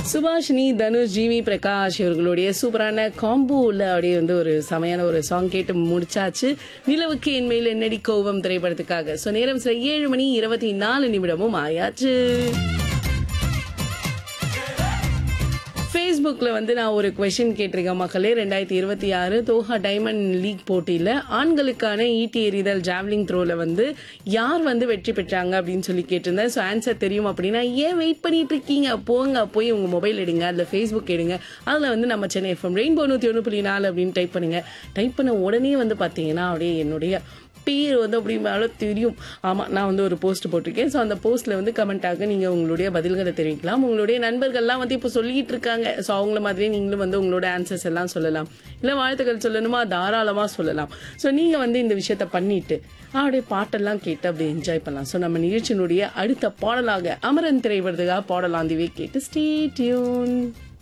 Subhashini Dhanush GV Prakash இவர்களுடைய சூப்பரான காம்போல அப்படியே வந்து ஒரு செமையான ஒரு சாங் கேட்டு முடிச்சாச்சு நிலவுக்கு என் மேல் என்னடி கோவம் திரைப்படத்துக்காக ஸோ நேரம் சில ஏழு மணி இருபத்தி நாலு நிமிடமும் ஆயாச்சு ஃபேஸ்புக்கில் வந்து நான் ஒரு கொஷின் கேட்டிருக்கேன் மக்களே ரெண்டாயிரத்தி இருபத்தி ஆறு தோஹா டைமண்ட் லீக் போட்டியில் ஆண்களுக்கான ஈட்டி எறிதல் ஜாவ்லிங் த்ரோவில் வந்து யார் வந்து வெற்றி பெற்றாங்க அப்படின்னு சொல்லி கேட்டிருந்தேன் ஸோ ஆன்சர் தெரியும் அப்படின்னா ஏன் வெயிட் பண்ணிட்டு இருக்கீங்க போங்க போய் உங்கள் மொபைல் எடுங்க அதில் ஃபேஸ்புக் எடுங்க அதில் வந்து நம்ம சென்னை எஃப்எம் ரெயின்போ நூற்றி ஒன்று புள்ளி நாலு அப்படின்னு டைப் பண்ணுங்க டைப் பண்ண உடனே வந்து பார்த்தீங்கன்னா அப்படியே என்னுடைய பேர் வந்து அப்படி மேலே தெரியும் ஆமாம் நான் வந்து ஒரு போஸ்ட் போட்டிருக்கேன் ஸோ அந்த போஸ்ட்டில் வந்து கமெண்ட்டாக நீங்கள் உங்களுடைய பதில்களை தெரிவிக்கலாம் உங்களுடைய நண்பர்கள்லாம் வந்து இப்போ சொல்லிட்டு இருக்காங்க ஸோ அவங்கள மாதிரியே நீங்களும் வந்து உங்களோட ஆன்சர்ஸ் எல்லாம் சொல்லலாம் இல்லை வாழ்த்துக்கள் சொல்லணுமா தாராளமாக சொல்லலாம் ஸோ நீங்கள் வந்து இந்த விஷயத்த பண்ணிட்டு அப்படியே பாட்டெல்லாம் கேட்டு அப்படியே என்ஜாய் பண்ணலாம் ஸோ நம்ம நிகழ்ச்சியினுடைய அடுத்த பாடலாக அமரன் திரைவரதுக்காக பாடலாம் திவே கேட்டு ஸ்டே டியூன்